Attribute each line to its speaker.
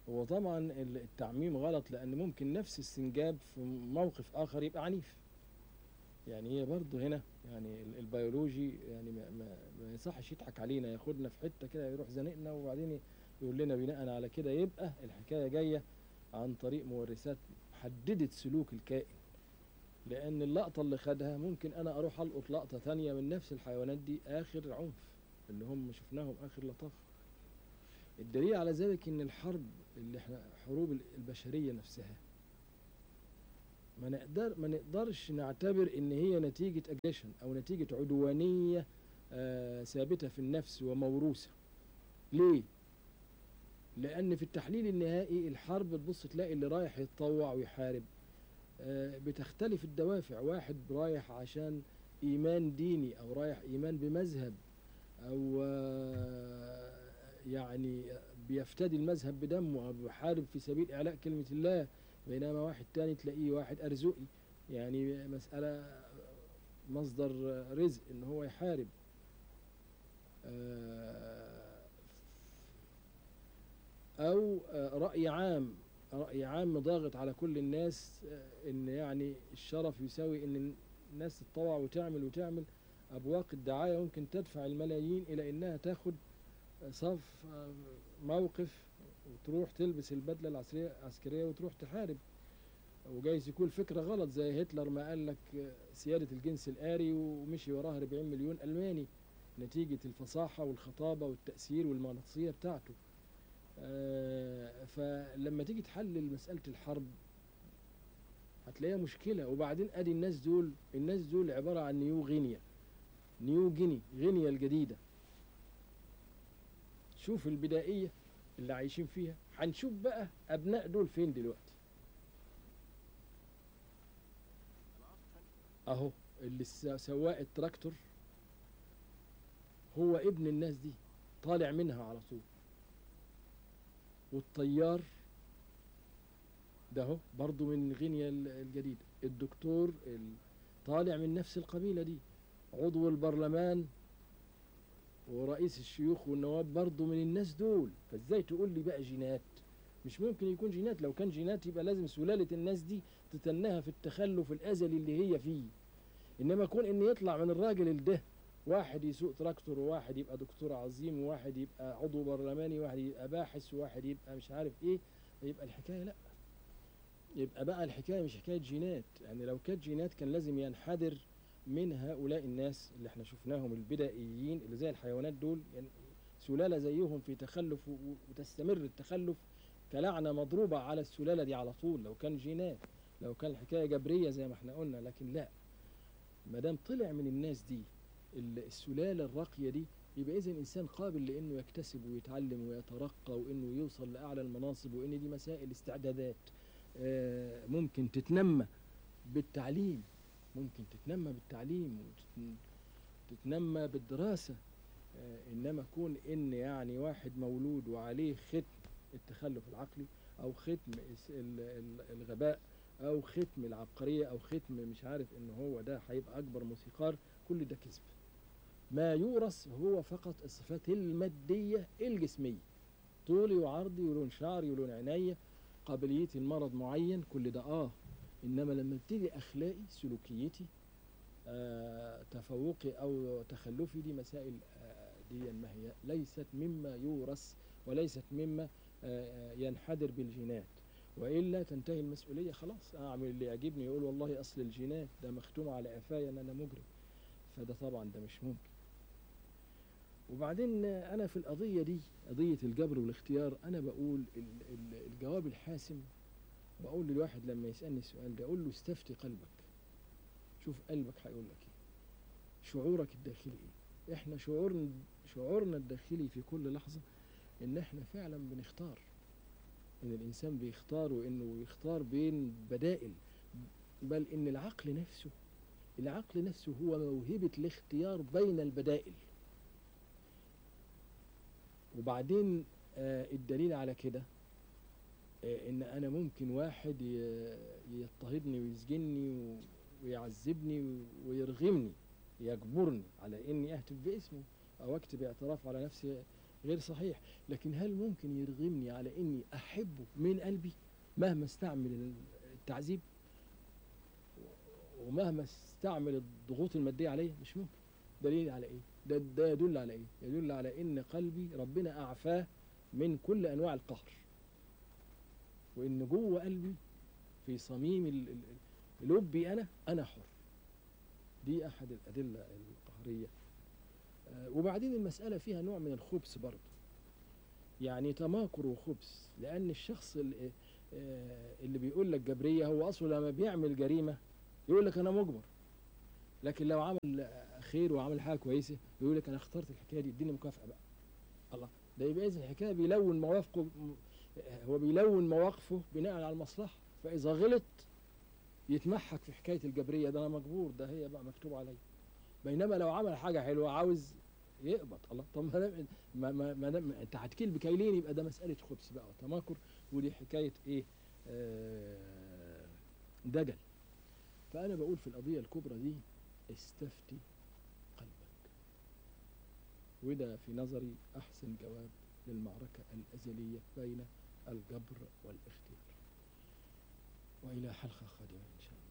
Speaker 1: هو طبعا ال- التعميم غلط لان ممكن نفس السنجاب في موقف اخر يبقى عنيف يعني هي برضه هنا يعني ال- البيولوجي يعني ما, ما, ما يصحش يضحك علينا ياخدنا في حته كده يروح زنقنا وبعدين يقول لنا بناء على كده يبقى الحكايه جايه عن طريق مورثات حددت سلوك الكائن لان اللقطه اللي خدها ممكن انا اروح القط لقطه ثانيه من نفس الحيوانات دي اخر عنف اللي هم شفناهم اخر لطافه الدليل على ذلك ان الحرب اللي احنا حروب البشريه نفسها ما نقدر ما نقدرش نعتبر ان هي نتيجه اجريشن او نتيجه عدوانيه آه ثابته في النفس وموروثه ليه لان في التحليل النهائي الحرب تبص تلاقي اللي رايح يتطوع ويحارب آه بتختلف الدوافع واحد رايح عشان ايمان ديني او رايح ايمان بمذهب او آه يعني بيفتدي المذهب بدمه او بيحارب في سبيل اعلاء كلمه الله بينما واحد تاني تلاقيه واحد ارزقي يعني مساله مصدر رزق ان هو يحارب آه، او آه، راي عام راي عام ضاغط على كل الناس آه، ان يعني الشرف يساوي ان الناس تتطوع وتعمل وتعمل ابواق الدعايه ممكن تدفع الملايين الى انها تاخد صف آه، موقف وتروح تلبس البدله العسكريه العسكريه وتروح تحارب وجايز يكون فكره غلط زي هتلر ما قال لك آه، سياده الجنس الاري ومشي وراه 40 مليون الماني نتيجه الفصاحه والخطابه والتاثير والمغناطيسيه بتاعته آه، فلما تيجي تحلل مساله الحرب هتلاقيها مشكله وبعدين ادي الناس دول الناس دول عباره عن نيو غينيا نيو جيني غينيا الجديده شوف البدائيه اللي عايشين فيها هنشوف بقى ابناء دول فين دلوقتي اهو اللي س- سواق التراكتور هو ابن الناس دي طالع منها على طول والطيار ده اهو برضه من غينيا ال- الجديدة الدكتور ال- طالع من نفس القبيلة دي عضو البرلمان ورئيس الشيوخ والنواب برضه من الناس دول فازاي تقول لي بقى جينات مش ممكن يكون جينات لو كان جينات يبقى لازم سلالة الناس دي تتنها في التخلف الأزلي اللي هي فيه إنما كون إن يطلع من الراجل ده واحد يسوق تراكتور وواحد يبقى دكتور عظيم وواحد يبقى عضو برلماني وواحد يبقى باحث وواحد يبقى مش عارف ايه يبقى الحكايه لا يبقى بقى الحكايه مش حكايه جينات يعني لو كانت جينات كان لازم ينحدر من هؤلاء الناس اللي احنا شفناهم البدائيين اللي زي الحيوانات دول يعني سلاله زيهم في تخلف و- و- وتستمر التخلف كلعنه مضروبه على السلاله دي على طول لو كان جينات لو كان الحكايه جبريه زي ما احنا قلنا لكن لا ما دام طلع من الناس دي ال- السلاله الراقيه دي يبقى اذا انسان قابل لانه يكتسب ويتعلم ويترقى وانه يوصل لاعلى المناصب وان دي مسائل استعدادات آه، ممكن تتنمى بالتعليم ممكن تتنمى بالتعليم وتتنمى بالدراسه آه، انما كون ان يعني واحد مولود وعليه ختم التخلف العقلي او ختم الس- ال- ال- الغباء او ختم العبقريه او ختم مش عارف ان هو ده هيبقى اكبر موسيقار كل ده كذب ما يورث هو فقط الصفات الماديه الجسميه طولي وعرضي ولون شعري ولون عينيا قابليتي لمرض معين كل ده اه انما لما ابتدي اخلاقي سلوكيتي آه تفوقي او تخلفي دي مسائل آه دي ما هي ليست مما يورث وليست مما آه ينحدر بالجينات والا تنتهي المسؤوليه خلاص اعمل اللي يعجبني يقول والله اصل الجينات ده مختوم على قفايا ان انا مجرم فده طبعا ده مش ممكن وبعدين انا في القضيه دي قضيه الجبر والاختيار انا بقول ال- ال- الجواب الحاسم بقول للواحد لما يسالني السؤال ده اقول له استفتي قلبك شوف قلبك هيقول لك ايه شعورك الداخلي ايه احنا شعورنا شعورنا الداخلي في كل لحظه ان احنا فعلا بنختار ان الانسان بيختار وانه يختار بين بدائل بل ان العقل نفسه العقل نفسه هو موهبه الاختيار بين البدائل وبعدين آه الدليل على كده آه ان انا ممكن واحد ي- يضطهدني ويسجنني و- ويعذبني و- ويرغمني يجبرني على اني اهتف باسمه او اكتب اعتراف على نفسي غير صحيح لكن هل ممكن يرغمني على اني احبه من قلبي مهما استعمل التعذيب ومهما استعمل الضغوط الماديه عليه مش ممكن دليل على ايه ده, ده يدل على ايه يدل على ان قلبي ربنا اعفاه من كل انواع القهر وان جوه قلبي في صميم ال- ال- لبي انا انا حر دي احد الادله القهريه آه، وبعدين المساله فيها نوع من الخبث برضه يعني تماكر وخبث لان الشخص اللي, آه، اللي بيقول لك جبريه هو اصله لما بيعمل جريمه يقول لك انا مجبر لكن لو عمل خير وعمل حاجه كويسه يقول لك انا اخترت الحكايه دي اديني مكافاه بقى الله ده يبقى اذا الحكايه بيلون مواقفه هو بيلون مواقفه بناء على المصلحه فاذا غلط يتمحك في حكايه الجبريه ده انا مجبور ده هي بقى مكتوب عليا بينما لو عمل حاجه حلوه عاوز يقبض الله طب ما دام- ما ما, ما, دام انت هتكيل بكيلين يبقى ده مساله خبث بقى وتماكر ودي حكايه ايه آه دجل فانا بقول في القضيه الكبرى دي استفتي قلبك وده في نظري احسن جواب للمعركه الازليه بين الجبر والاختيار والى حلقه قادمه ان شاء الله